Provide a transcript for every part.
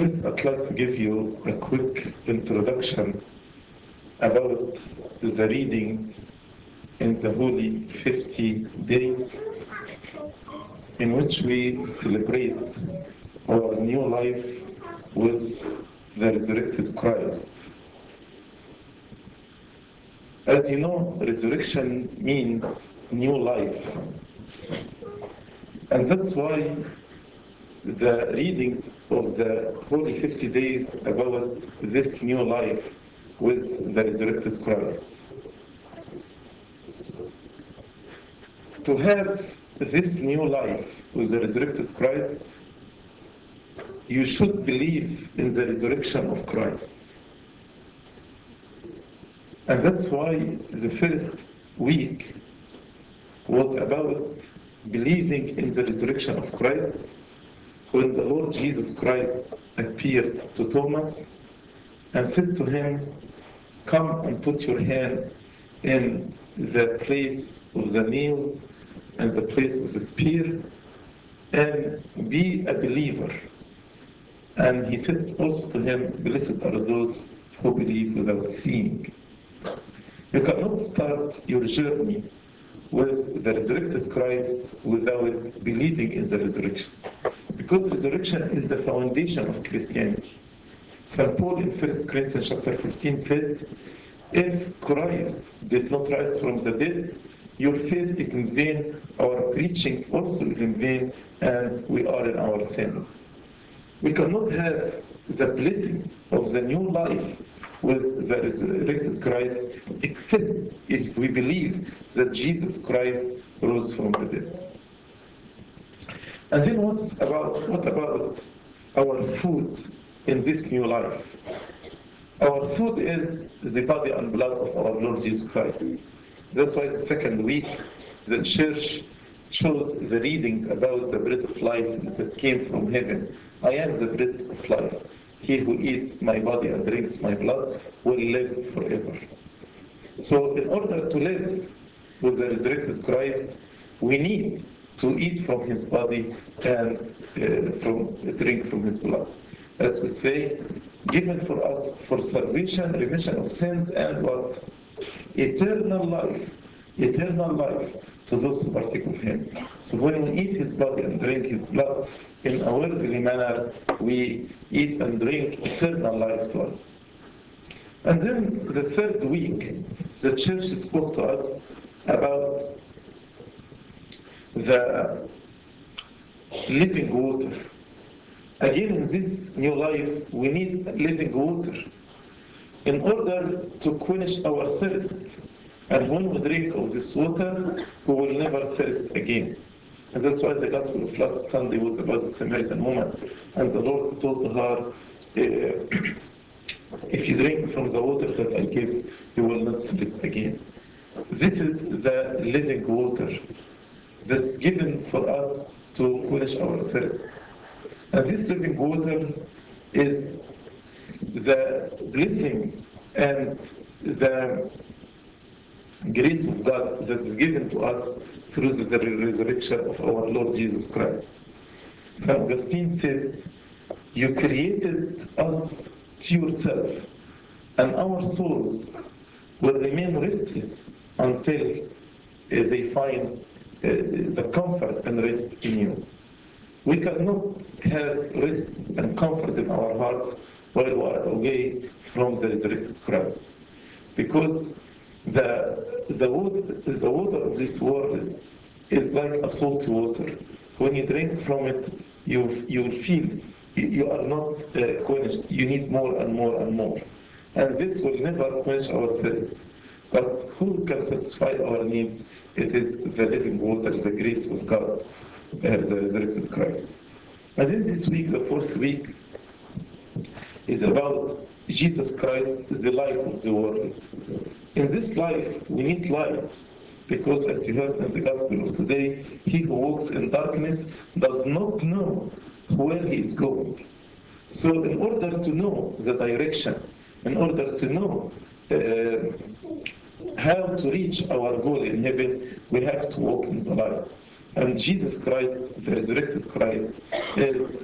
this, I'd like to give you a quick introduction about the readings in the Holy 50 days in which we celebrate our new life with the resurrected Christ. As you know, resurrection means new life. And that's why the readings of the Holy 50 days about this new life with the resurrected Christ. To have this new life with the resurrected Christ, you should believe in the resurrection of Christ. And that's why the first week was about believing in the resurrection of Christ when the Lord Jesus Christ appeared to Thomas and said to him, Come and put your hand in the place of the nails and the place of the spear and be a believer. And he said also to him, Blessed are those who believe without seeing. You cannot start your journey with the resurrected Christ without believing in the resurrection. Because resurrection is the foundation of Christianity. St. Paul in 1 Corinthians chapter 15 said, If Christ did not rise from the dead, your faith is in vain, our preaching also is in vain, and we are in our sins. We cannot have the blessings of the new life with the resurrected Christ except if we believe that Jesus Christ rose from the dead. And then what's about what about our food in this new life? Our food is the body and blood of our Lord Jesus Christ. That's why the second week the church shows the readings about the bread of life that came from heaven. I am the bread of life. He who eats my body and drinks my blood will live forever. So, in order to live with the resurrected Christ, we need to eat from his body and uh, from drink from his blood. As we say, given for us for salvation, remission of sins, and what? Eternal life. Eternal life to those who partake of him. So when we eat his body and drink his blood in a worldly manner, we eat and drink eternal life to us. And then the third week, the church spoke to us about the living water. Again, in this new life, we need living water in order to quench our thirst. And when we drink of this water, we will never thirst again. And that's why the gospel of last Sunday was about the Samaritan woman. And the Lord told her, uh, if you drink from the water that I give, you will not thirst again. This is the living water that's given for us to quench our thirst. And this living water is the blessings and the grace of God that is given to us through the resurrection of our Lord Jesus Christ. St. Augustine said, You created us to yourself, and our souls will remain restless until uh, they find uh, the comfort and rest in you. We cannot have rest and comfort in our hearts while we are away from the resurrected Christ. Because the, the, water, the water of this world is like a salty water. When you drink from it, you, you will feel you are not uh, quenched. You need more and more and more. And this will never quench our thirst. But who can satisfy our needs? It is the living water, the grace of God, uh, the resurrected Christ. And then this week, the fourth week, is about Jesus Christ, the light of the world. In this life, we need light. Because as you heard in the gospel of today, he who walks in darkness does not know where he is going. So in order to know the direction, in order to know uh, how to reach our goal in heaven, we have to walk in the light. And Jesus Christ, the resurrected Christ, is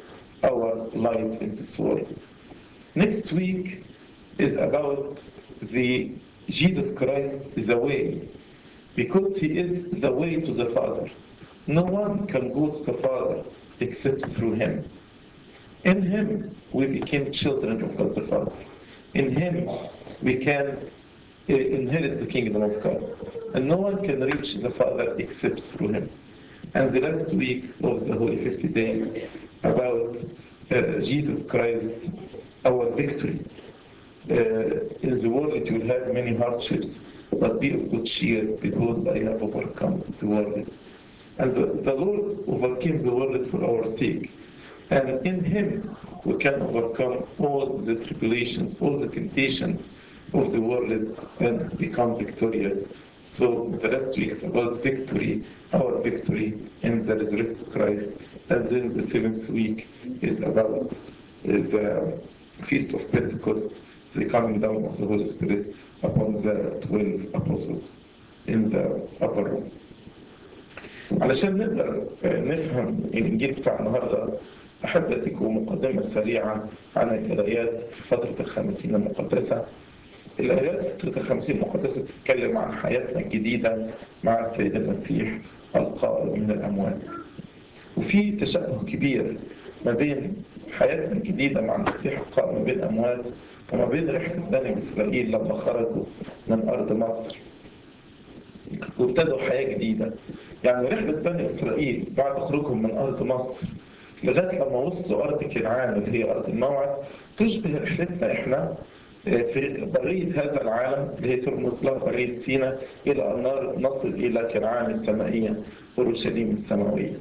our light in this world. Next week is about the Jesus Christ is the way, because he is the way to the Father. No one can go to the Father except through him. In him we became children of God the Father. In him we can uh, inherit the kingdom of God. And no one can reach the Father except through him. And the last week of the Holy 50 days about uh, Jesus Christ, our victory. Uh, in the world you will have many hardships, but be of good cheer because I have overcome the world. And the, the Lord overcame the world for our sake. And in Him we can overcome all the tribulations, all the temptations of the world and become victorious. So the last week is about victory, our victory in the resurrected Christ. And then the seventh week is about uh, the Feast of Pentecost, the coming down of the Holy Spirit upon the 12 apostles in the upper room. علشان نقدر نفهم الإنجيل بتاع النهارده أحب أديكم مقدمة سريعة عن القرايات في فترة الخمسين المقدسة. القرايات في فترة الخمسين المقدسة بتتكلم عن حياتنا الجديدة مع السيد المسيح القائم من الأموات. وفي تشابه كبير ما بين حياتنا الجديدة مع المسيح القائم من الأموات وما بين رحلة بني إسرائيل لما خرجوا من أرض مصر وابتدوا حياة جديدة يعني رحلة بني إسرائيل بعد خروجهم من أرض مصر لغاية لما وصلوا أرض كنعان اللي هي أرض الموعد تشبه رحلتنا إحنا في برية هذا العالم اللي هي ترمز لها برية سينا إلى أن نصل إلى كنعان السمائية أورشليم السماوية.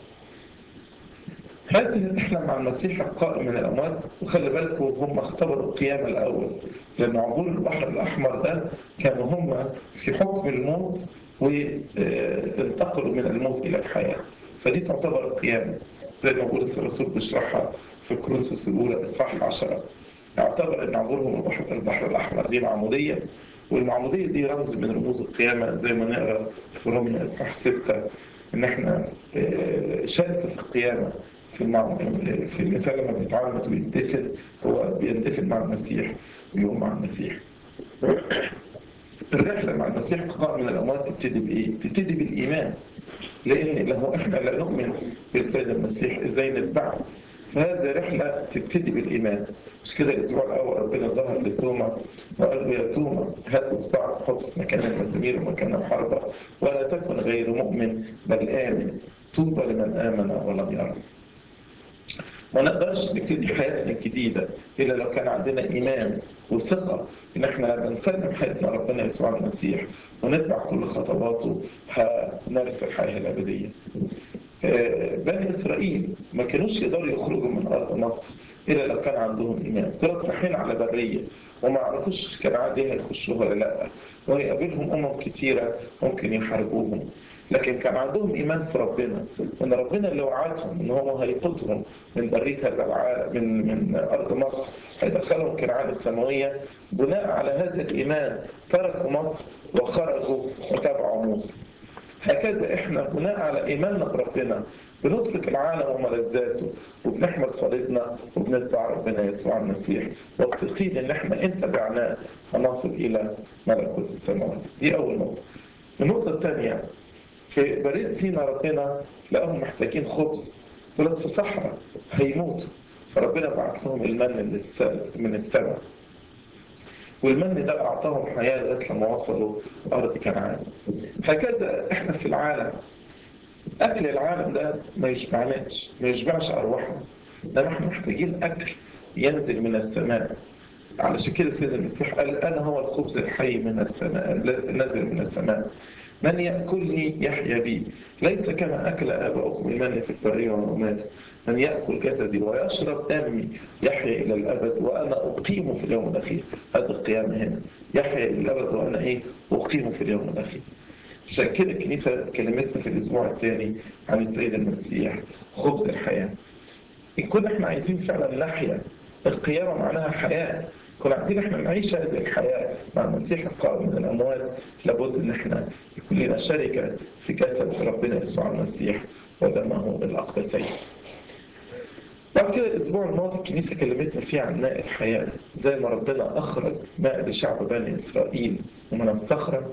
هذه الرحلة مع المسيح القائم من الأموات وخلي بالكم هم اختبروا القيامة الأول لأن عبور البحر الأحمر ده كانوا هم في حكم الموت وانتقلوا من الموت إلى الحياة فدي تعتبر القيامة زي ما بولس الرسول بيشرحها في كورنثوس الأولى إصحاح 10 يعتبر أن عبورهم البحر, البحر الأحمر دي معمودية والمعمودية دي رمز من رموز القيامة زي ما نقرا في روميا إصحاح 6 إن إحنا شارك في القيامة في المع... في الإنسان لما بيتعمد ويندفن هو بيندفن مع المسيح ويقوم مع المسيح. الرحلة مع المسيح القائم من الأموات تبتدي بإيه؟ تبتدي بالإيمان. لأن لو إحنا لا نؤمن بالسيد المسيح إزاي نتبعه؟ فهذه رحلة تبتدي بالإيمان مش كده الأسبوع الأول ربنا ظهر لتوما وقال له يا توما هات إصبعك حط في مكان المسامير ومكان الحربة ولا تكن غير مؤمن بل آمن طوبى لمن آمن ولم يرى ما نقدرش نبتدي حياتنا الجديدة إلا لو كان عندنا إيمان وثقة إن إحنا لما نسلم حياتنا ربنا يسوع المسيح ونتبع كل خطواته هنرث الحياة الأبدية. بني إسرائيل ما كانوش يقدروا يخرجوا من أرض مصر إلا لو كان عندهم إيمان، كانوا رايحين على برية وما يعرفوش كان عادي هيخشوا ولا لأ، وهيقابلهم أمم كتيرة ممكن يحاربوهم. لكن كان عندهم ايمان في ربنا ان ربنا اللي وعدهم ان هو هيقودهم من بريه هذا العالم من من ارض مصر هيدخلهم كنعان السماويه بناء على هذا الايمان تركوا مصر وخرجوا وتابعوا موسى. هكذا احنا بناء على ايماننا بربنا بنترك العالم وملذاته وبنحمل صليبنا وبنتبع ربنا يسوع المسيح واثقين ان احنا ان تبعناه هنصل الى ملكوت السماوات. دي اول نقطه. النقطه الثانيه في بريد سينا ربنا لقاهم محتاجين خبز طلعت في صحراء هيموتوا فربنا بعت لهم المن من السماء والمن ده اعطاهم حياه لغايه لما وصلوا ارض كنعان هكذا احنا في العالم اكل العالم ده ما يشبعناش ما يشبعش ارواحنا انما احنا محتاجين اكل ينزل من السماء علشان كده سيد المسيح قال انا هو الخبز الحي من السماء نازل من السماء من يأكلني يحيا بي ليس كما أكل آباؤكم المن في البرية وماتوا من يأكل جسدي ويشرب دمي يحيا إلى الأبد وأنا أقيمه في اليوم الأخير هذا القيامة هنا يحيا إلى الأبد وأنا إيه أقيمه في اليوم الأخير عشان كده الكنيسة كلمتنا في الأسبوع الثاني عن السيد المسيح خبز الحياة إن كنا إحنا عايزين فعلا نحيا القيامة معناها حياة كنا عايزين احنا نعيش هذه الحياة مع المسيح القائم من الأموات لابد ان احنا يكون لنا شركة في جسد ربنا يسوع المسيح ودمه الأقدسين. بعد كده الأسبوع الماضي الكنيسة كلمتنا فيه عن ماء الحياة زي ما ربنا أخرج ماء لشعب بني إسرائيل ومن الصخرة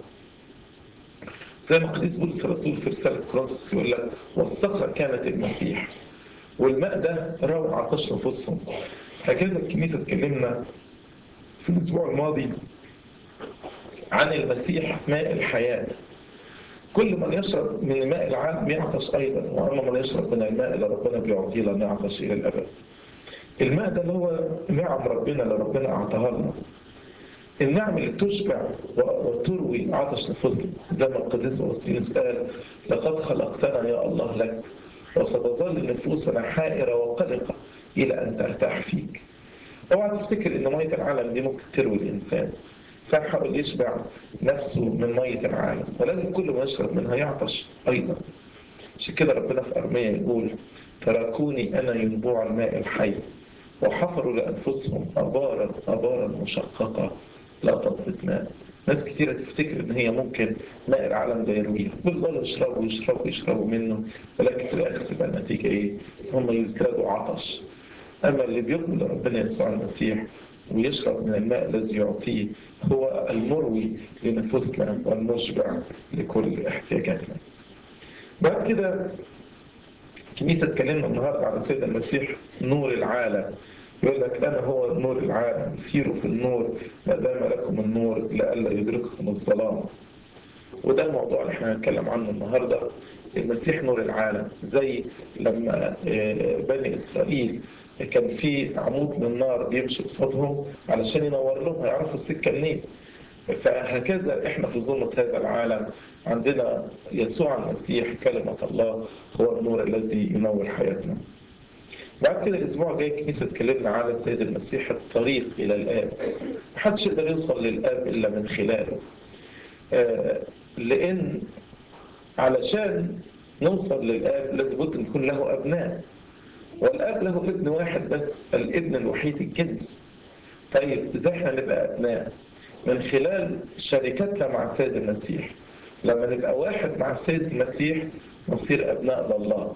زي ما قديس بولس الرسول في رسالة كورنثوس يقول لك والصخرة كانت المسيح والماء ده روى عطش نفوسهم هكذا الكنيسة اتكلمنا في الأسبوع الماضي عن المسيح ماء الحياة كل من يشرب من الماء العام يعطش أيضا وأما من يشرب من الماء اللي ربنا بيعطيه لن يعطش إلى الأبد الماء ده اللي هو نعم ربنا اللي ربنا أعطاها لنا النعم اللي تشبع وتروي عطش نفوسنا زي ما القديس أغسطينوس قال لقد خلقتنا يا الله لك وستظل نفوسنا حائرة وقلقة إلى أن ترتاح فيك اوعى تفتكر ان ميه العالم دي ممكن تروي الانسان الانسان حاول يشبع نفسه من ميه العالم ولكن كل ما يشرب منها يعطش ايضا عشان كده ربنا في ارميا يقول تركوني انا ينبوع الماء الحي وحفروا لانفسهم ابارا ابارا مشققه لا تضبط ماء ناس كتيرة تفتكر ان هي ممكن ماء العالم ده يرويها بيفضلوا يشربوا يشربوا يشربوا منه ولكن في الاخر تبقى النتيجة ايه؟ هم يزدادوا عطش أما اللي بيقبل ربنا يسوع المسيح ويشرب من الماء الذي يعطيه هو المروي لنفوسنا والمشبع لكل احتياجاتنا. بعد كده الكنيسة اتكلمنا النهارده على سيد المسيح نور العالم يقول لك أنا هو نور العالم سيروا في النور ما دام لكم النور لئلا يدرككم الظلام وده الموضوع اللي احنا هنتكلم عنه النهارده المسيح نور العالم زي لما بني إسرائيل كان في عمود من نار بيمشي قصادهم علشان ينور لهم هيعرفوا السكه منين فهكذا احنا في ظلمة هذا العالم عندنا يسوع المسيح كلمة الله هو النور الذي ينور حياتنا. بعد كده الاسبوع الجاي الكنيسه اتكلمنا على السيد المسيح الطريق الى الاب. محدش يقدر يوصل للاب الا من خلاله. آه لان علشان نوصل للاب لازم يكون له ابناء. والاب له ابن واحد بس الابن الوحيد الجنس طيب ازاي احنا نبقى ابناء من خلال شركتنا مع السيد المسيح لما نبقى واحد مع السيد المسيح نصير ابناء لله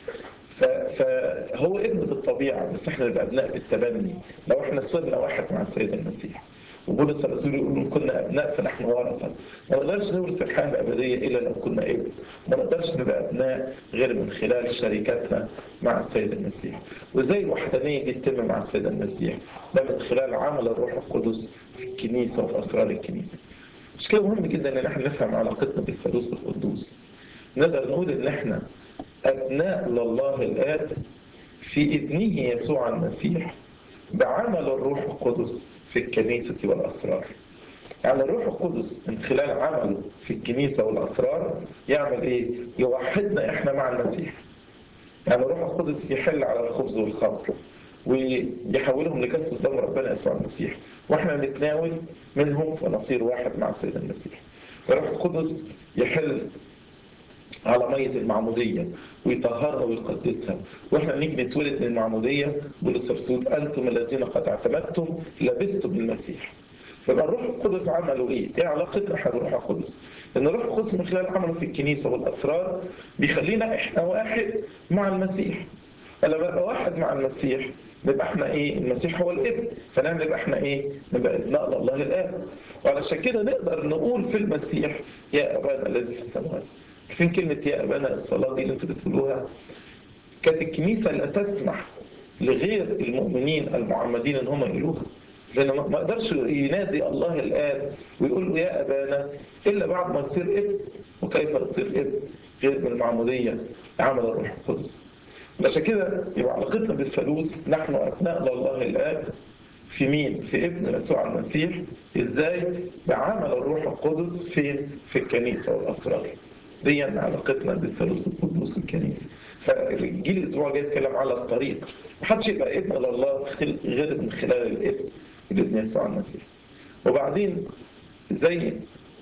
فهو ابن بالطبيعه بس احنا نبقى ابناء بالتبني لو احنا صرنا واحد مع السيد المسيح وبولس الرسول يقول كنا ابناء فنحن ورثه ما نقدرش نورث الحياه الابديه الا لو كنا ابن ما نقدرش نبقى ابناء غير من خلال شركتنا مع السيد المسيح وزي الوحدانيه دي تتم مع السيد المسيح ده من خلال عمل الروح القدس في الكنيسه وفي اسرار الكنيسه مش كده مهم جدا ان احنا نفهم علاقتنا بالثالوث القدوس نقدر نقول ان احنا ابناء لله الاب في ابنه يسوع المسيح بعمل الروح القدس في الكنيسة والأسرار يعني الروح القدس من خلال عمله في الكنيسة والأسرار يعمل إيه؟ يوحدنا إحنا مع المسيح يعني الروح القدس يحل على الخبز والخمر ويحولهم لجسد دم ربنا يسوع المسيح واحنا نتناول منهم ونصير واحد مع السيد المسيح الروح القدس يحل على مية المعمودية ويطهرها ويقدسها واحنا نيجي نتولد من المعمودية بولس الرسول أنتم الذين قد اعتمدتم لبستم المسيح فيبقى الروح القدس عمله ايه؟ ايه علاقتنا احنا بالروح القدس؟ ان الروح القدس من خلال عمله في الكنيسه والاسرار بيخلينا احنا واحد مع المسيح. فلما نبقى واحد مع المسيح نبقى احنا ايه؟ المسيح هو الابن فنعمل نبقى احنا ايه؟ نبقى ابناء الله الاب. وعلشان كده نقدر نقول في المسيح يا ابانا الذي في السماوات. عارفين كلمه يا ابانا الصلاه دي اللي انتوا بتقولوها؟ كانت الكنيسه لا تسمح لغير المؤمنين المعمدين ان هم يقولوها. لأنه ما يقدرش ينادي الله الآب ويقول له يا أبانا إلا بعد ما يصير ابن وكيف يصير ابن غير بالمعمودية عمل الروح القدس عشان كده يبقى علاقتنا بالثالوث نحن أبناء لله الآب في مين؟ في ابن يسوع المسيح ازاي؟ بعمل الروح القدس فين؟ في الكنيسة والأسرار دي علاقتنا بالثالوث القدوس والكنيسة فالجيل الاسبوع الجاي يتكلم على الطريق محدش يبقى ابن لله غير من خلال الابن الابن يسوع المسيح وبعدين زي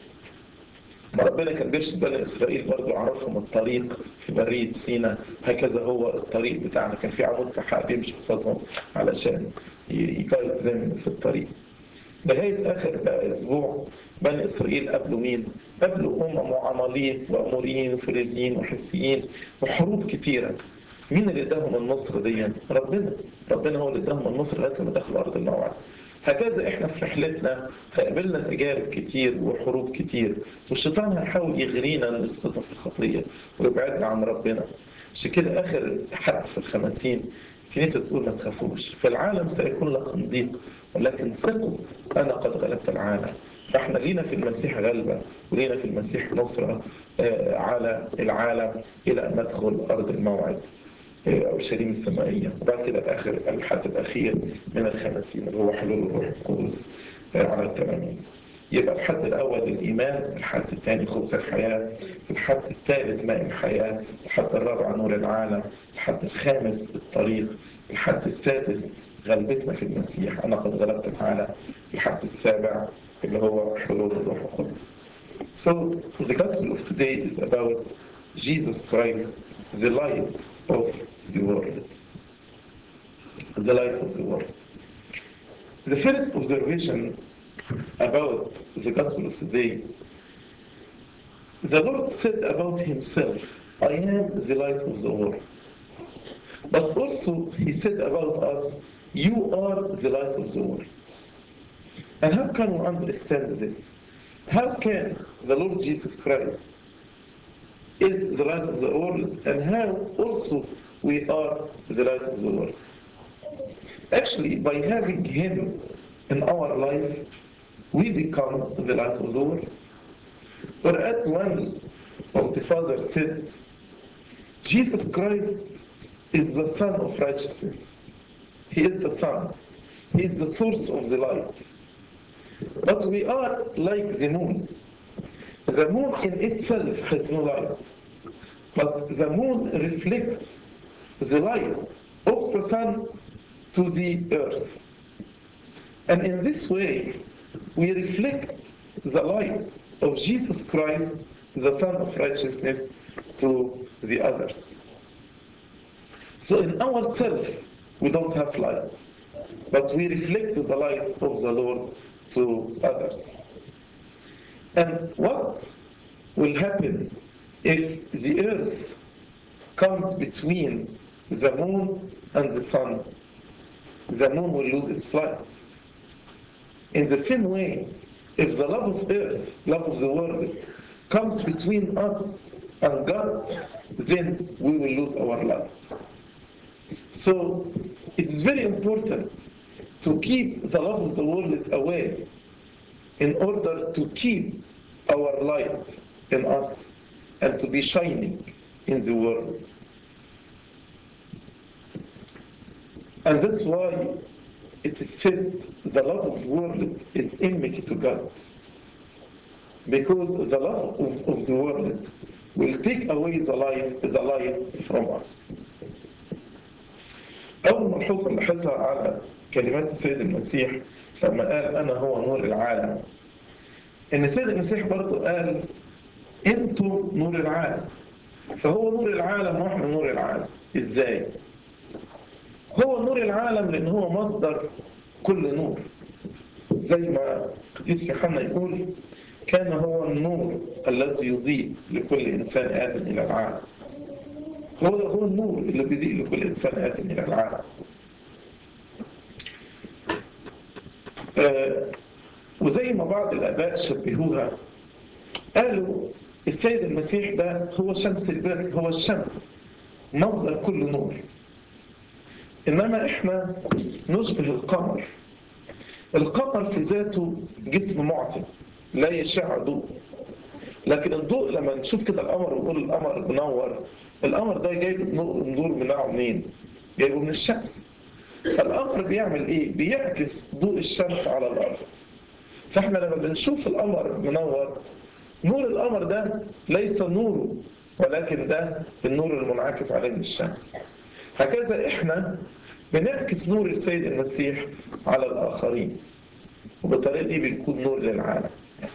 ما ربنا كان بيرشد بني اسرائيل برضه عرفهم الطريق في بريه سينا هكذا هو الطريق بتاعنا كان في عمود سحاب يمشي قصادهم علشان يجايد زي في الطريق لغايه اخر بقى اسبوع بني اسرائيل قابلوا مين؟ قابلوا امم وعماليق واموريين وفريزيين وحسيين وحروب كتيره مين اللي اداهم النصر دي؟ ربنا ربنا هو اللي اداهم النصر لغايه لما دخلوا ارض الموعد هكذا احنا في رحلتنا هيقابلنا تجارب كتير وحروب كتير والشيطان هيحاول يغرينا نسقطنا في الخطيه ويبعدنا عن ربنا عشان كده اخر حد في الخمسين كنيسة تقول ما تخافوش في العالم سيكون لكم ضيق ولكن ثقوا أنا قد غلبت العالم فاحنا لينا في المسيح غلبة ولينا في المسيح نصرة على العالم إلى أن ندخل أرض الموعد أورشليم السمائية وبعد كده آخر الحد الأخير من الخمسين اللي هو حلول الروح القدس على التلاميذ يبقى الحد الأول الإيمان الحد الثاني خبز الحياة الحد الثالث ماء الحياة الحد الرابع نور العالم الحد الخامس الطريق الحد السادس غلبتنا في المسيح أنا قد غلبت العالم الحد السابع اللي هو حلول الروح القدس So the gospel of today is about Jesus Christ, the light of the world. The light of the world. The first observation about the gospel of today, the Lord said about himself, I am the light of the world. But also he said about us, you are the light of the world. And how can we understand this? How can the Lord Jesus Christ is the light of the world and how also we are the light of the world? Actually, by having him in our life, we become the light of the world. Whereas one of the Father said, Jesus Christ is the Son of righteousness. He is the Son. He is the source of the light. But we are like the moon. The moon in itself has no light. But the moon reflects the light of the sun to the earth. And in this way, we reflect the light of Jesus Christ, the Son of Righteousness, to the others. So in ourselves, we don't have light, but we reflect the light of the Lord to others. And what will happen if the earth comes between the moon and the sun? The moon will lose its light. In the same way, if the love of earth, love of the world, comes between us and God, then we will lose our light. So it is very important to keep the love of the world away in order to keep our light in us and to be shining in the world. And that's why it is said the love of the world is enmity to God. Because the love of, of the world will take away the light, the light from us. أول ملحوظة نلاحظها على كلمات السيد المسيح لما قال أنا هو نور العالم إن السيد المسيح برضه قال أنتم نور العالم فهو نور العالم وإحنا نور العالم إزاي؟ هو نور العالم لأن هو مصدر كل نور زي ما قديس يوحنا يقول كان هو النور الذي يضيء لكل إنسان آت إلى العالم هو هو النور اللي بيضيء لكل إنسان آت إلى العالم آه وزي ما بعض الآباء شبهوها قالوا السيد المسيح ده هو شمس البر هو الشمس مصدر كل نور إنما إحنا نشبه القمر القمر في ذاته جسم معتم لا يشع ضوء لكن الضوء لما نشوف كده القمر ونقول القمر منور القمر ده جايب النور بتاعه منين؟ جايبه من الشمس فالقمر بيعمل ايه؟ بيعكس ضوء الشمس على الارض فاحنا لما بنشوف القمر منور نور القمر ده ليس نوره ولكن ده النور المنعكس عليه من الشمس هكذا احنا بنعكس نور السيد المسيح على الآخرين وبالطريقة دي بنكون نور للعالم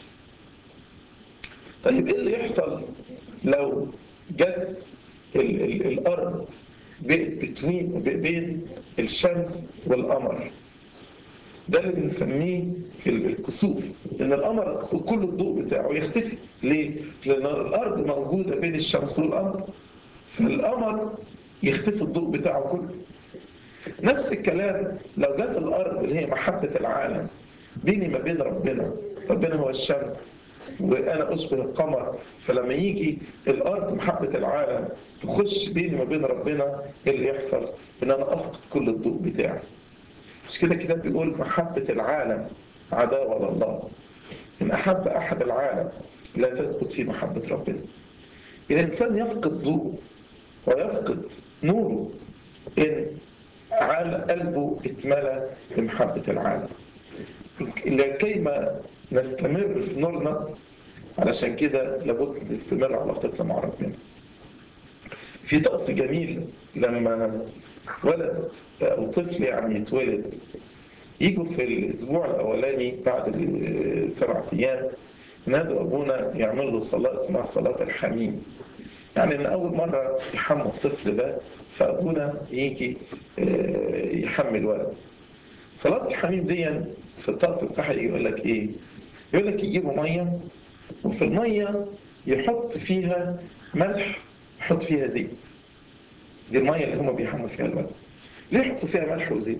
طيب ايه اللي يحصل لو جت ال ال الأرض بين بين الشمس والقمر ده اللي بنسميه الكسوف ان القمر كل الضوء بتاعه يختفي ليه؟ لان الارض موجوده بين الشمس والقمر فالقمر يختفي الضوء بتاعه كله نفس الكلام لو جت الأرض اللي هي محبة العالم بيني ما بين ربنا ربنا هو الشمس وأنا أشبه القمر فلما يجي الأرض محبة العالم تخش بيني ما بين ربنا إيه اللي يحصل؟ إن أنا أفقد كل الضوء بتاعي مش كده كده بيقول محبة العالم عداوة لله إن أحب أحد العالم لا تثبت في محبة ربنا الإنسان يفقد ضوء ويفقد نوره إن قلبه اتملى بمحبة العالم لكي ما نستمر في نورنا علشان كده لابد نستمر علاقتنا مع ربنا في طقس جميل لما ولد أو طفل يعني يتولد يجوا في الأسبوع الأولاني بعد سبعة أيام نادوا أبونا يعمل له صلاة اسمها صلاة الحميم يعني إن أول مرة يحمل الطفل ده فأبونا يجي يحمل الولد صلاة الحميم دي في الطقس بتاعها يقول لك إيه؟ يقول لك يجيبوا مية وفي المية يحط فيها ملح يحط فيها زيت دي المية اللي هم بيحموا فيها الولد ليه يحطوا فيها ملح وزيت؟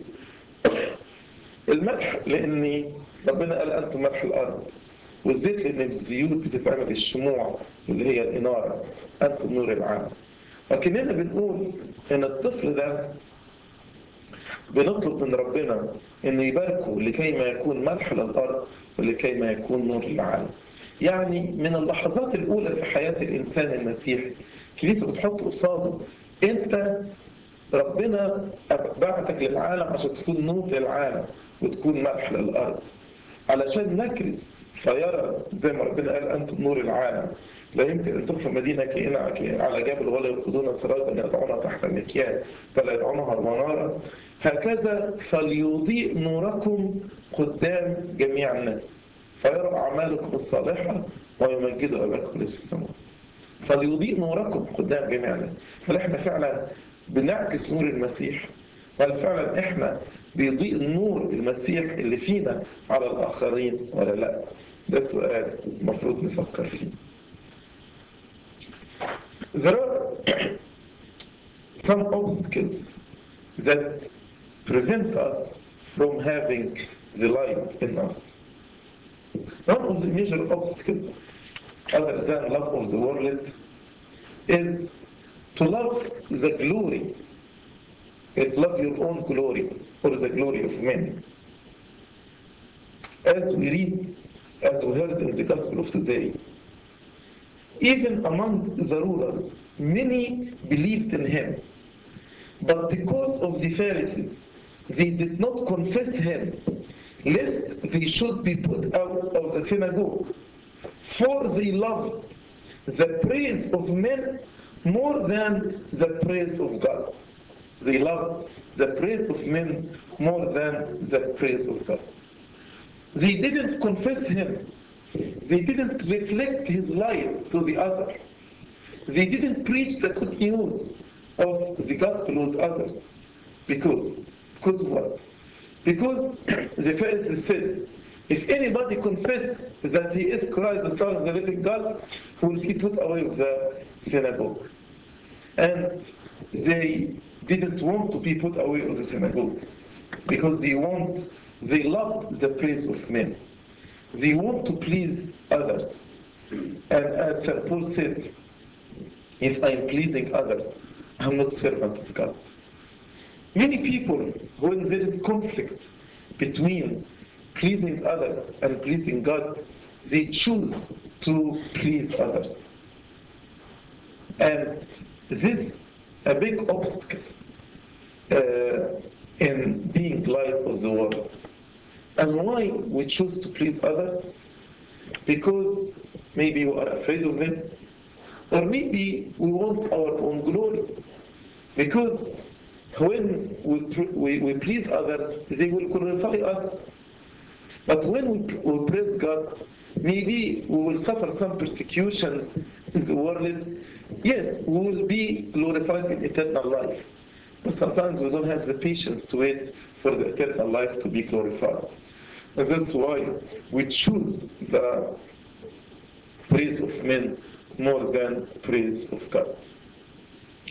الملح لأن ربنا قال أنتم ملح الأرض والزيت لأن الزيوت بتتعمل الشموع اللي هي الإنارة أنتم نور العالم لكننا بنقول إن الطفل ده بنطلب من ربنا إنه يباركه لكي ما يكون ملح للأرض ولكي ما يكون نور للعالم يعني من اللحظات الأولى في حياة الإنسان المسيحي الكنيسة بتحط قصاده أنت ربنا بعتك للعالم عشان تكون نور للعالم وتكون ملح للأرض علشان نكرز فيرى زي ما ربنا قال أنتم نور العالم لا يمكن أن تدخل مدينة كائنة على جبل ولا يرقدون سراجا يضعونها تحت المكيال فلا يدعونها منارا هكذا فليضيء نوركم قدام جميع الناس فيرى أعمالكم الصالحة ويمجدوا أباكم الذي في السماء فليضيء نوركم قدام جميع الناس هل احنا فعلا بنعكس نور المسيح هل فعلا احنا بيضيء النور المسيح اللي فينا على الآخرين ولا لا ده سؤال المفروض نفكر فيه There are some obstacles that prevent us from having the light in us. One of the major obstacles, other than love of the world, is to love the glory, to love your own glory or the glory of men. As we read, as we heard in the Gospel of today, even among the rulers, many believed in him. But because of the Pharisees, they did not confess him, lest they should be put out of the synagogue. For they loved the praise of men more than the praise of God. They loved the praise of men more than the praise of God. They didn't confess him. They didn't reflect his light to the other. They didn't preach the good news of the gospel with others. Because, because what? Because the Pharisees said, if anybody confess that he is Christ, the Son of the living God, he will be put away of the synagogue. And they didn't want to be put away of the synagogue because they want, they loved the praise of men. They want to please others. And as St. Paul said, if I am pleasing others, I am not servant of God. Many people, when there is conflict between pleasing others and pleasing God, they choose to please others. And this a big obstacle uh, in being light of the world. And why we choose to please others? Because maybe we are afraid of them, or maybe we want our own glory. Because when we, we, we please others, they will glorify us. But when we, we praise God, maybe we will suffer some persecutions in the world. Yes, we will be glorified in eternal life. But sometimes we don't have the patience to wait for the eternal life to be glorified. And that's why we choose the praise of men more than praise of God.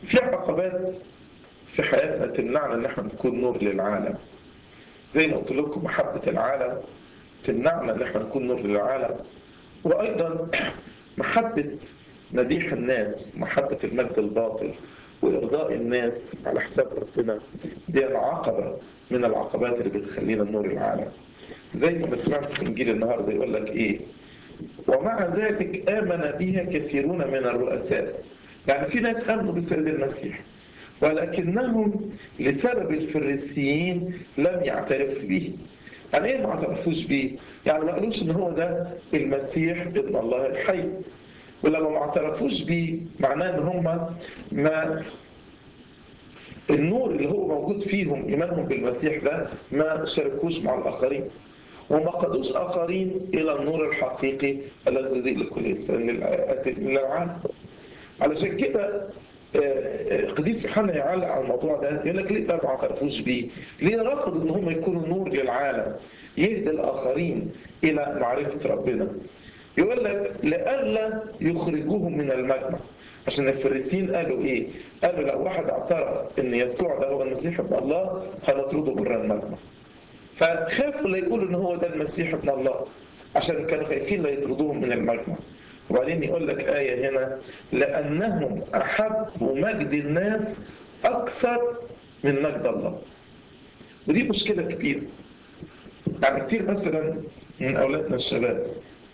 في عقبات في حياتنا تمنعنا ان احنا نكون نور للعالم زي ما قلت لكم محبة العالم تمنعنا ان احنا نكون نور للعالم وايضا محبة مديح الناس ومحبة المجد الباطل وإرضاء الناس على حساب ربنا دي عقبة من العقبات اللي بتخلينا نور العالم زي ما سمعت في إنجيل النهاردة يقول لك إيه ومع ذلك آمن بها كثيرون من الرؤساء يعني في ناس آمنوا بالسيد المسيح ولكنهم لسبب الفريسيين لم يعترفوا به يعني ايه ما اعترفوش بيه؟ يعني ما قالوش ان هو ده المسيح ابن الله الحي ولما ما اعترفوش بيه معناه ان هم ما النور اللي هو موجود فيهم ايمانهم بالمسيح ده ما شاركوش مع الاخرين وما قادوش اخرين الى النور الحقيقي الذي يضيء لكل انسان للعالم علشان كده قديس يوحنا يعلق على الموضوع ده يقول لك ليه ما اعترفوش بيه؟ ليه رفضوا ان هم يكونوا نور للعالم؟ يهدي الاخرين الى معرفه ربنا. يقول لك لئلا يخرجوهم من المجمع عشان الفريسيين قالوا ايه؟ قالوا لو واحد اعترف ان يسوع ده هو المسيح ابن الله هنطرده بره المجمع. فخافوا لا يقولوا ان هو ده المسيح ابن الله عشان كانوا خايفين لا يطردوهم من المجمع. وبعدين يقول لك آية هنا لأنهم أحبوا مجد الناس أكثر من مجد الله ودي مشكلة كبيرة يعني كتير مثلا من أولادنا الشباب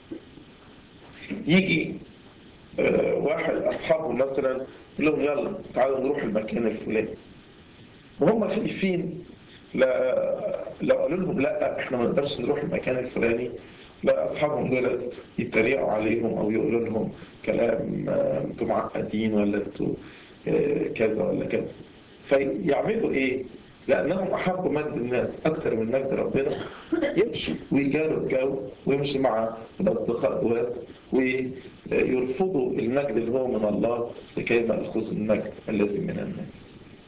يجي واحد أصحابه مثلا يقول لهم يلا تعالوا نروح المكان الفلاني وهم خايفين لا لو قالوا لهم لا احنا ما نقدرش نروح المكان الفلاني لا اصحابهم دول يتريقوا عليهم او يقولوا لهم كلام انتوا معقدين ولا انتوا كذا ولا كذا فيعملوا ايه؟ لانهم احبوا مجد الناس اكثر من مجد ربنا يمشوا ويجاروا الجو ويمشوا مع الاصدقاء دول ويرفضوا المجد اللي هو من الله لكي ما ياخذوا المجد الذي من الناس.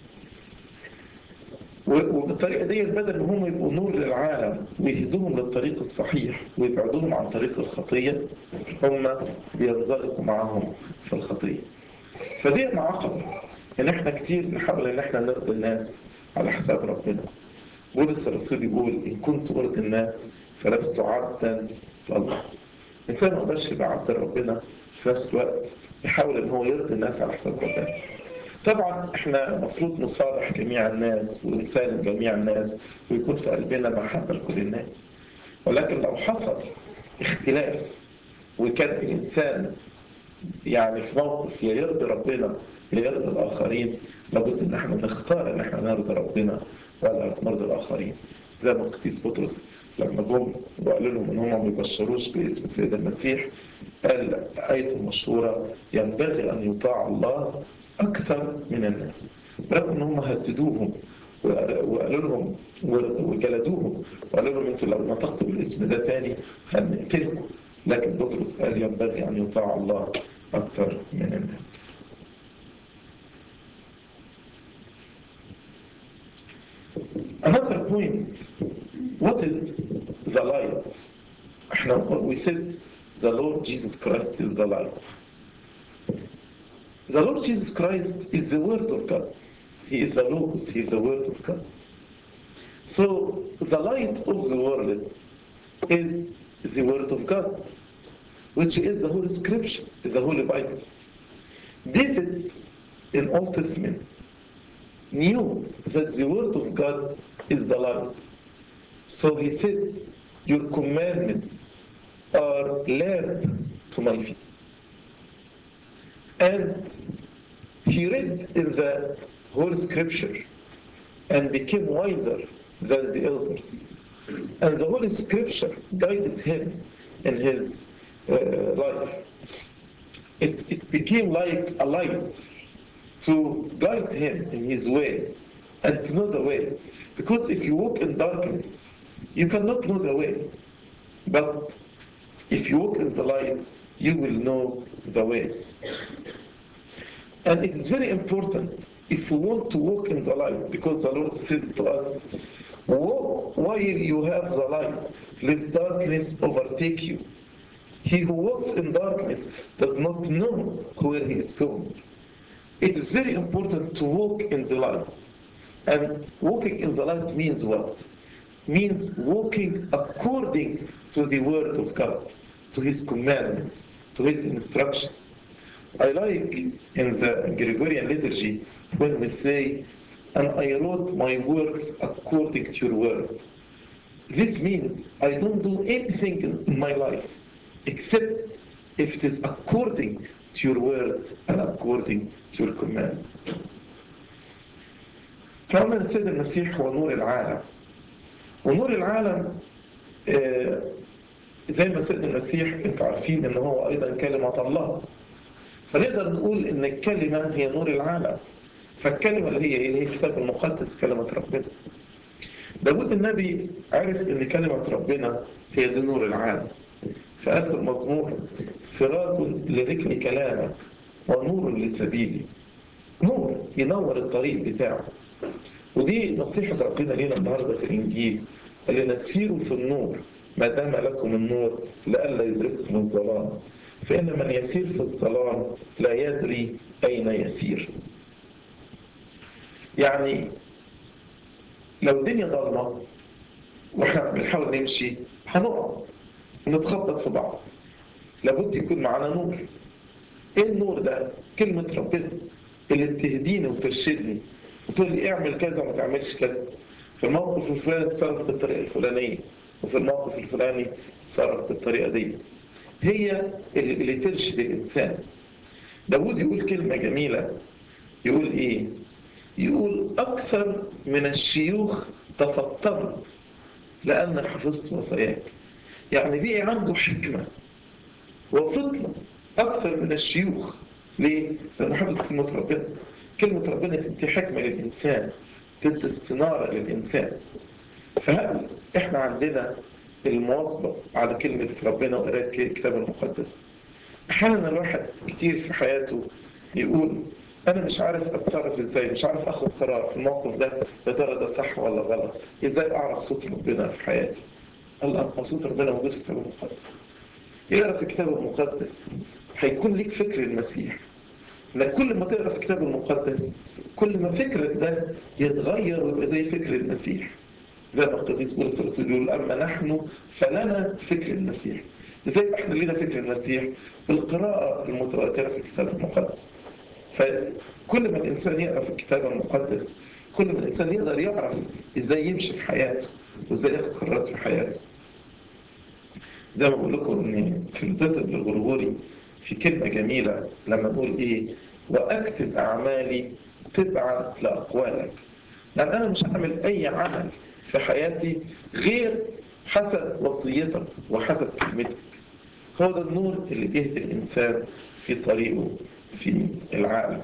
وبالطريقه دي بدل ما هم يبقوا نور للعالم ويهدوهم للطريق الصحيح ويبعدوهم عن طريق الخطيه هم بينزلقوا معاهم في الخطيه. فدي عقبه ان احنا كتير نحاول ان احنا نرضي الناس على حساب ربنا. بولس الرسول يقول ان كنت ارضي الناس فلست عبدا لله. الانسان ما يقدرش يبقى عبد ربنا في نفس الوقت يحاول ان هو يرضي الناس على حساب ربنا. طبعا احنا المفروض نصالح جميع الناس ونسالم جميع الناس ويكون في قلبنا محبه لكل الناس ولكن لو حصل اختلاف وكان الانسان يعني في موقف يا يرضي ربنا يا يرضي الاخرين لابد ان احنا نختار ان احنا نرضي ربنا ولا نرضي الاخرين زي ما القديس بطرس لما جم وقالوا لهم ان هم ما يبشروش باسم السيد المسيح قال آيته المشهورة ينبغي أن يطاع الله أكثر من الناس رغم أن هم هددوهم وقالوا لهم وجلدوهم وقالوا لهم انتوا لو نطقتوا بالاسم ده تاني هنقتلكم لكن بطرس قال ينبغي أن يطاع الله أكثر من الناس Another point, what is the light? احنا we said the Lord Jesus Christ is the light. The Lord Jesus Christ is the Word of God. He is the Logos, He is the Word of God. So the light of the world is the Word of God, which is the Holy Scripture, the Holy Bible. David in Old Testament knew that the Word of God is the light. So he said, Your commandments are lamp to my feet. And he read in the whole scripture and became wiser than the elders. And the Holy Scripture guided him in his uh, life. It, it became like a light to guide him in his way and to know the way. Because if you walk in darkness, you cannot know the way. But if you walk in the light, you will know the way. And it is very important if we want to walk in the light, because the Lord said to us, Walk while you have the light, lest darkness overtake you. He who walks in darkness does not know where he is going. it is very important to walk in the light. And walking in the light means what? Means walking according to the word of God, to his commandments, to his instruction. I like in the Gregorian liturgy when we say, and I wrote my works according to your word. This means I don't do anything in my life except if it is according to your word and according to your command. طبعا السيد المسيح هو نور العالم ونور العالم آه زي ما السيد المسيح انتوا عارفين ان هو ايضا كلمة الله فنقدر نقول ان الكلمة هي نور العالم فالكلمة اللي هي اللي هي الكتاب المقدس كلمة ربنا داود النبي عرف ان كلمة ربنا هي دي نور العالم فقال في المزمور صراط لرجل كلامك ونور لسبيلي نور ينور الطريق بتاعه ودي نصيحة ربنا لنا النهاردة في الإنجيل قال لنا سيروا في النور ما دام لكم النور لئلا يدرككم الظلام فإن من يسير في الظلام لا يدري أين يسير يعني لو الدنيا ضلمة واحنا بنحاول نمشي هنقع ونتخبط في بعض لابد يكون معانا نور ايه النور ده كلمة ربنا اللي بتهديني وترشدني وتقول لي اعمل كذا وما تعملش كذا في الموقف الفلاني اتصرف بالطريقة الفلانية وفي الموقف الفلاني اتصرف بالطريقة دي هي اللي, اللي ترشد الإنسان داود يقول كلمة جميلة يقول ايه يقول أكثر من الشيوخ تفطرت لأن حفظت وصاياك يعني بقي عنده حكمة وفطنة أكثر من الشيوخ ليه؟ لأنه حفظ كلمة ربنا كلمة ربنا تدي حكمة للإنسان تدي استنارة للإنسان فهل إحنا عندنا المواظبة على كلمة ربنا وقراءة الكتاب المقدس أحيانا الواحد كتير في حياته يقول أنا مش عارف أتصرف إزاي مش عارف أخد قرار في الموقف ده يا ترى ده صح ولا غلط إزاي أعرف صوت ربنا في حياتي الله صوت ربنا موجود في الكتاب المقدس اقرا في الكتاب المقدس هيكون ليك فكر المسيح انك كل ما تقرا في الكتاب المقدس كل ما فكرك ده يتغير ويبقى زي فكر المسيح زي ما القديس بولس الرسول يقول اما نحن فلنا فكر المسيح ازاي احنا لينا فكر المسيح بالقراءه المتواتره في الكتاب المقدس فكل ما الانسان يقرا في الكتاب المقدس كل ما الانسان يقدر يعرف ازاي يمشي في حياته وازاي ياخد قرارات في حياته زي ما بقول لكم ان في الجزء الغرغوري في كلمه جميله لما نقول ايه واكتب اعمالي تبعا لاقوالك يعني انا مش هعمل اي عمل في حياتي غير حسب وصيتك وحسب كلمتك هو ده النور اللي بيهدي الانسان في طريقه في العالم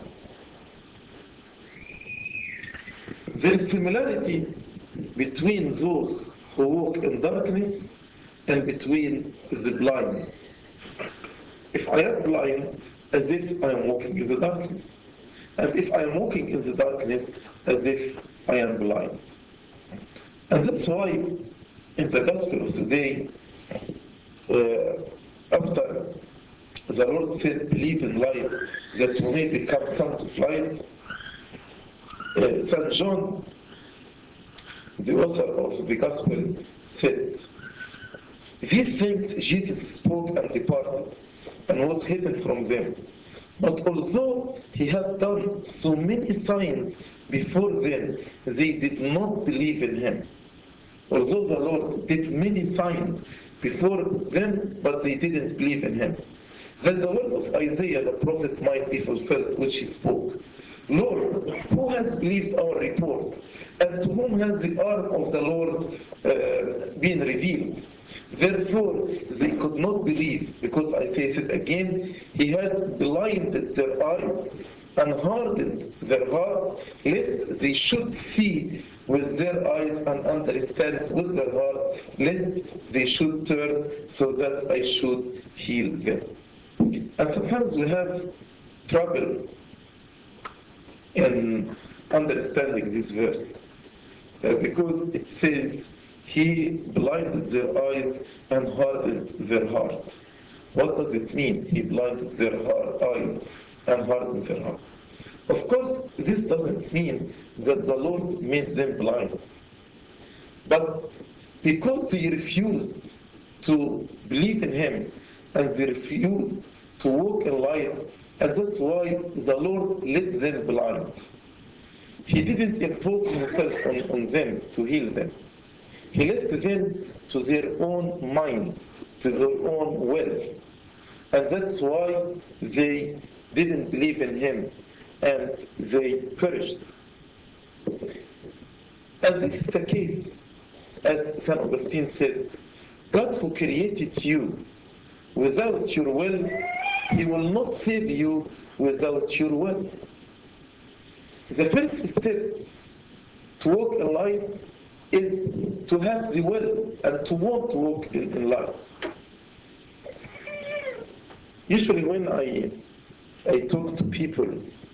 There is similarity between those who walk in darkness and between the blind. If I am blind, as if I am walking in the darkness. And if I am walking in the darkness, as if I am blind. And that's why in the Gospel of today, uh, after the Lord said, believe in light, that we may become sons of light, uh, St. John, the author of the Gospel, said, these things Jesus spoke and departed, and was hidden from them. But although he had done so many signs before them, they did not believe in him. Although the Lord did many signs before them, but they didn't believe in him. That the word of Isaiah the prophet might be fulfilled, which he spoke. Lord, who has believed our report? And to whom has the arm of the Lord uh, been revealed? Therefore, they could not believe, because I say it again, he has blinded their eyes and hardened their heart, lest they should see with their eyes and understand with their heart, lest they should turn so that I should heal them. And sometimes we have trouble in understanding this verse uh, because it says, He blinded their eyes and hardened their heart. What does it mean? He blinded their heart, eyes and hardened their heart. Of course, this doesn't mean that the Lord made them blind. But because they refused to believe in Him and they refused to walk in light, and that's why the Lord let them blind. He didn't impose Himself on, on them to heal them. He left them to their own mind, to their own will. And that's why they didn't believe in Him and they perished. And this is the case, as St. Augustine said, God who created you without your will, He will not save you without your will. The first step to walk in life is to have the will and to want to walk in, in life. Usually when I, I talk to people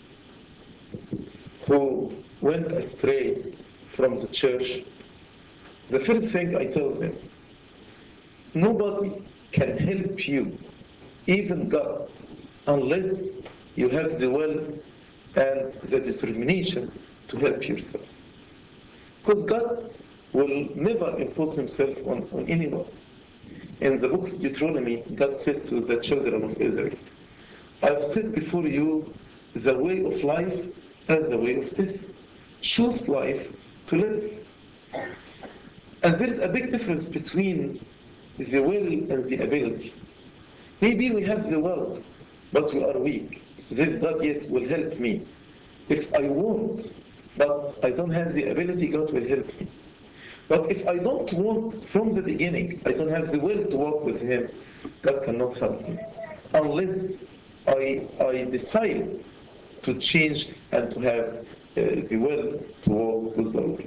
who went astray from the church, the first thing I tell them, nobody can help you, even God, unless you have the will and the determination to help yourself. Because God will never impose himself on, on anyone. In the book of Deuteronomy, God said to the children of Israel, I've set before you the way of life and the way of death. Choose life to live. And there is a big difference between the will and the ability. Maybe we have the will, but we are weak. Then God, yes, will help me. If I want, but I don't have the ability, God will help me. But if I don't want from the beginning, I don't have the will to walk with Him, God cannot help me. Unless I, I decide to change and to have uh, the will to walk with the Lord.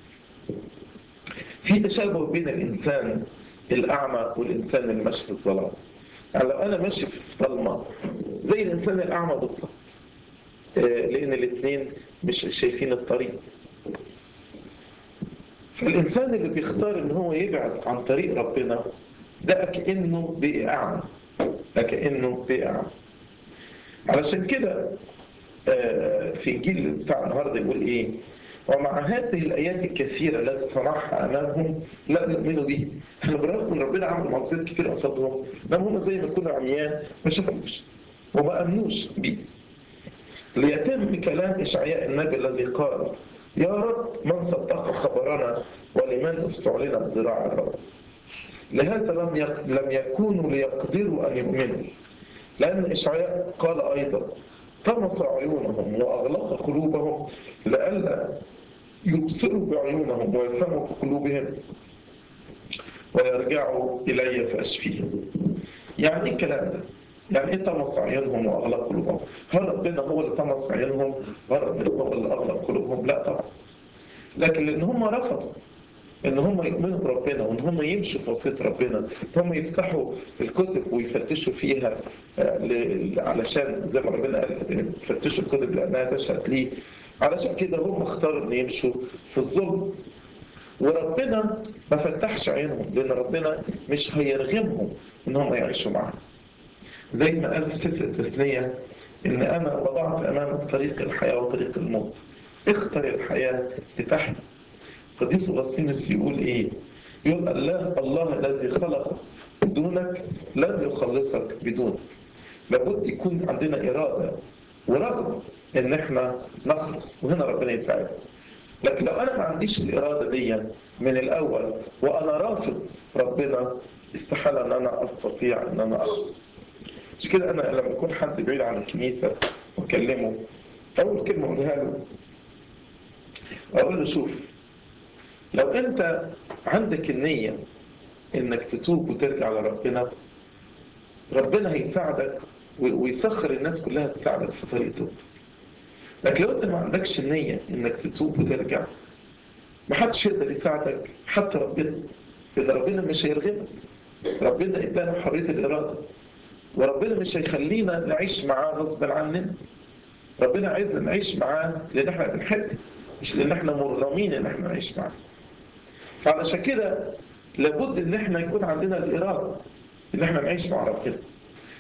في تشابه بين الإنسان الأعمى والإنسان اللي ماشي في الظلام. يعني لو أنا ماشي في ضلمة زي الإنسان الأعمى بالظبط. لأن الاثنين مش شايفين الطريق. فالإنسان اللي بيختار إن هو يبعد عن طريق ربنا ده كأنه بقى أعمى. ده كأنه بقى أعمى. علشان كده في الجيل بتاع النهارده يقول ايه؟ ومع هذه الايات الكثيره التي صنعها امامهم لا يؤمنوا به. احنا بالرغم ان ربنا عمل معجزات كتير قصادهم انما هم زي ما يكونوا عميان ما شافوش وما امنوش بيه. ليتم كلام اشعياء النبي الذي قال يا رب من صدق خبرنا ولمن استعلن بذراع الرب. لهذا لم لم يكونوا ليقدروا ان يؤمنوا. لان اشعياء قال ايضا طمس عيونهم وأغلق قلوبهم لئلا يبصروا بعيونهم ويفهموا بقلوبهم ويرجعوا إلي فأشفيهم يعني ايه الكلام ده؟ يعني ايه طمس عيونهم واغلق قلوبهم؟ هل ربنا هو اللي طمس عيونهم؟ هل ربنا هو اللي اغلق قلوبهم؟ لا طبعا. لكن لان هم رفضوا ان هم يؤمنوا بربنا وان هم يمشوا في وصيه ربنا ان هم يفتحوا الكتب ويفتشوا فيها علشان زي ما ربنا قال يفتشوا الكتب لانها تشهد ليه علشان كده هم اختاروا ان يمشوا في الظلم وربنا ما فتحش عينهم لان ربنا مش هيرغمهم ان هم يعيشوا معاه زي ما قال في سفر التثنيه ان انا وضعت امامك طريق الحياه وطريق الموت اختر الحياه لتحيا قديس أغسطينوس يقول إيه؟ يقول الله الله الذي خلق دونك لن يخلصك بدونك. لابد يكون عندنا إرادة ورغبة إن إحنا نخلص وهنا ربنا يساعدنا. لكن لو أنا ما عنديش الإرادة دي من الأول وأنا رافض ربنا استحالة إن أنا أستطيع إن أنا أخلص. مش كده أنا لما يكون حد بعيد عن الكنيسة وأكلمه أول كلمة أقولها له أقول له شوف لو انت عندك النية انك تتوب وترجع لربنا ربنا هيساعدك ويسخر الناس كلها تساعدك في طريق توبتك لكن لو انت ما عندكش النية انك تتوب وترجع محدش يقدر يساعدك حتى ربنا لان ربنا مش هيرغمك ربنا ادانا حرية الإرادة وربنا مش هيخلينا نعيش معاه غصبا عننا ربنا عايزنا نعيش معاه لان احنا بنحبه مش لان احنا مرغمين ان احنا نعيش معاه فعلشان كده لابد ان احنا يكون عندنا الاراده ان احنا نعيش مع ربنا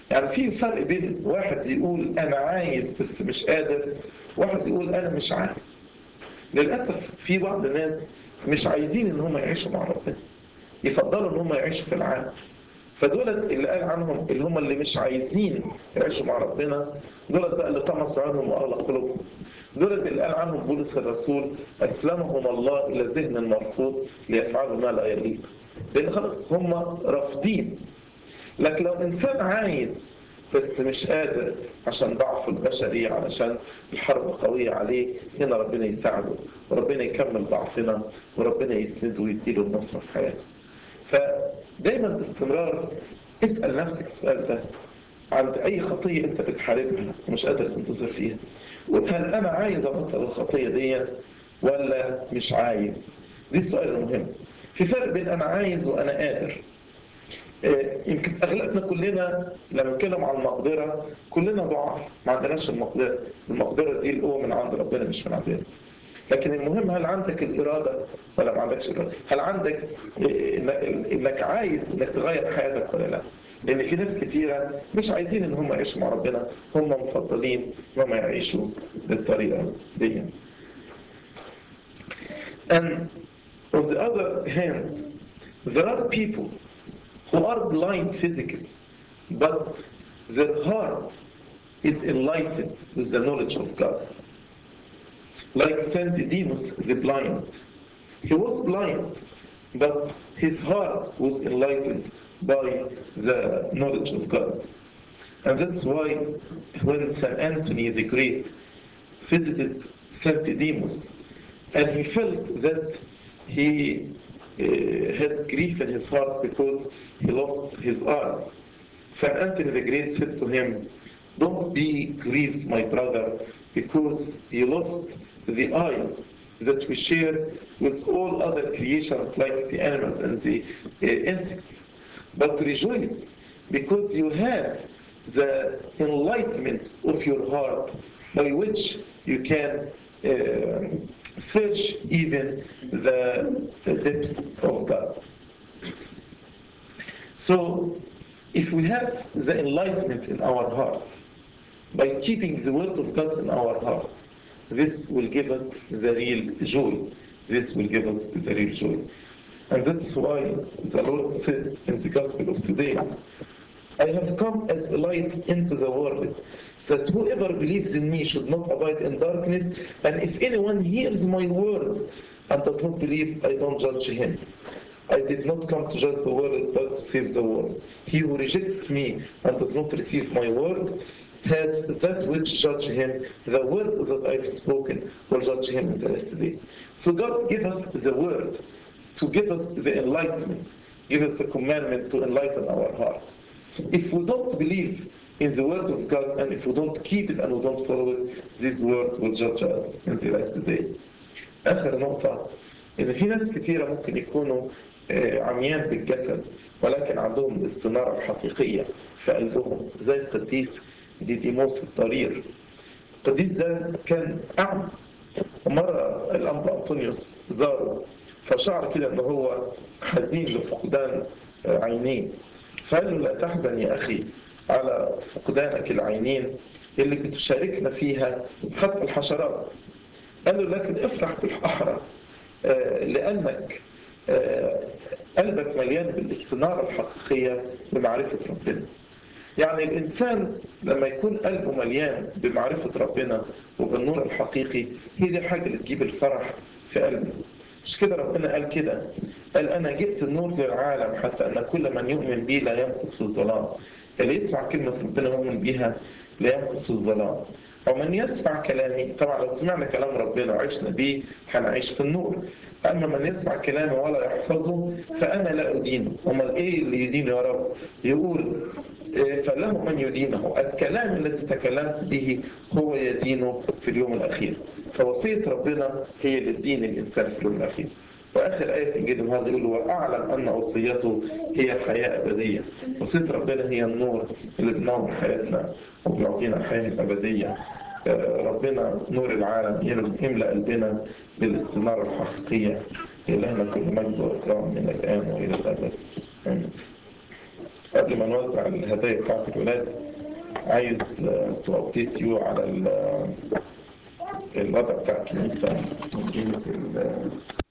يعني في فرق بين واحد يقول انا عايز بس مش قادر واحد يقول انا مش عايز للاسف في بعض الناس مش عايزين ان هم يعيشوا مع ربنا يفضلوا ان هم يعيشوا في العالم فدولت اللي قال عنهم اللي هم اللي مش عايزين يعيشوا مع ربنا دولت بقى اللي طمسوا عنهم واغلق قلوبهم دولت اللي قال عنهم بولس الرسول اسلمهم الله الى ذهن مرفوض ليفعلوا ما لا يليق لان خلاص هم رافضين لكن لو انسان عايز بس مش قادر عشان ضعفه البشري علشان الحرب قوية عليه هنا ربنا يساعده وربنا يكمل ضعفنا وربنا يسنده ويديله النصر في حياته فدايما باستمرار اسأل نفسك السؤال ده عند أي خطية أنت بتحاربها ومش قادر تنتصر فيها قول هل أنا عايز أبطل الخطية دي ولا مش عايز دي السؤال المهم في فرق بين أنا عايز وأنا قادر يمكن اغلبنا كلنا لما نتكلم عن المقدره كلنا ضعاف ما عندناش المقدره المقدره دي القوه من عند ربنا مش من عندنا لكن المهم هل عندك الاراده ولا ما عندكش الاراده هل عندك انك عايز انك تغير حياتك ولا لا لان في ناس كثيره مش عايزين ان هم يعيشوا مع ربنا هم مفضلين ان هم يعيشوا بالطريقه دي And on the other hand, there are people who are blind physically, but their heart is enlightened with the knowledge of God. Like Saint Didymus the blind. He was blind, but his heart was enlightened by the knowledge of God. And that's why when Saint Anthony the Great visited Saint Didymus, and he felt that he uh, has grief in his heart because he lost his eyes. Saint Anthony the Great said to him, Don't be grieved, my brother, because you lost the eyes that we share with all other creations like the animals and the uh, insects. But rejoice, because you have the enlightenment of your heart by which you can uh, search even the, the depth of God. So, if we have the enlightenment in our heart, by keeping the word of God in our heart, this will give us the real joy. This will give us the real joy. And that's why the Lord said in the Gospel of today, I have come as a light into the world, that whoever believes in me should not abide in darkness, and if anyone hears my words and does not believe, I don't judge him. I did not come to judge the world, but to save the world. He who rejects me and does not receive my word has that which judge him. The word that I've spoken will judge him in the last day. So God give us the word to give us the enlightenment, give us the commandment to enlighten our heart. If we don't believe in the word of God and if we don't keep it and we don't follow it, this word will judge us in the last day. آخر نقطة إن في ناس كثيرة ممكن يكونوا عميان بالجسد ولكن عندهم الاستنارة الحقيقية في قلبهم زي القديس ديديموس الضرير القديس ده كان أعمى ومرة الأنبا أنطونيوس زاره فشعر كده إن هو حزين لفقدان عينيه فقال له لا تحزن يا أخي على فقدانك العينين اللي بتشاركنا فيها حتى الحشرات قال له لكن افرح بالأحرى لأنك قلبك مليان بالاستنارة الحقيقية بمعرفة ربنا يعني الإنسان لما يكون قلبه مليان بمعرفة ربنا وبالنور الحقيقي هي دي الحاجة اللي تجيب الفرح في قلبه مش كده ربنا قال كده قال أنا جبت النور للعالم حتى أن كل من يؤمن بي لا يمكث في الظلام اللي يسمع كلمة ربنا يؤمن بيها لا يمكث في الظلام ومن يسمع كلامي طبعا لو سمعنا كلام ربنا وعشنا بيه هنعيش في النور أما من يسمع كلامي ولا يحفظه فأنا لا أدينه أمال إيه اللي يدينه يا رب يقول فله من يدينه الكلام الذي تكلمت به هو يدينه في اليوم الأخير فوصية ربنا هي اللي تدين الإنسان في اليوم الأخير وآخر آية في إنجيل هذا يقول وأعلم أن وصيته هي حياة أبدية وصية ربنا هي النور اللي بنور حياتنا وبيعطينا الحياة الأبدية ربنا نور العالم يملأ قلبنا بالاستنارة الحقيقية إلهنا كل مجد وإكرام من الآن وإلى الأبد آمين قبل ما نوزع الهدايا بتاعت الولاد عايز تو ابديت يو على ال- الوضع بتاع الكنيسة من قيمة ال-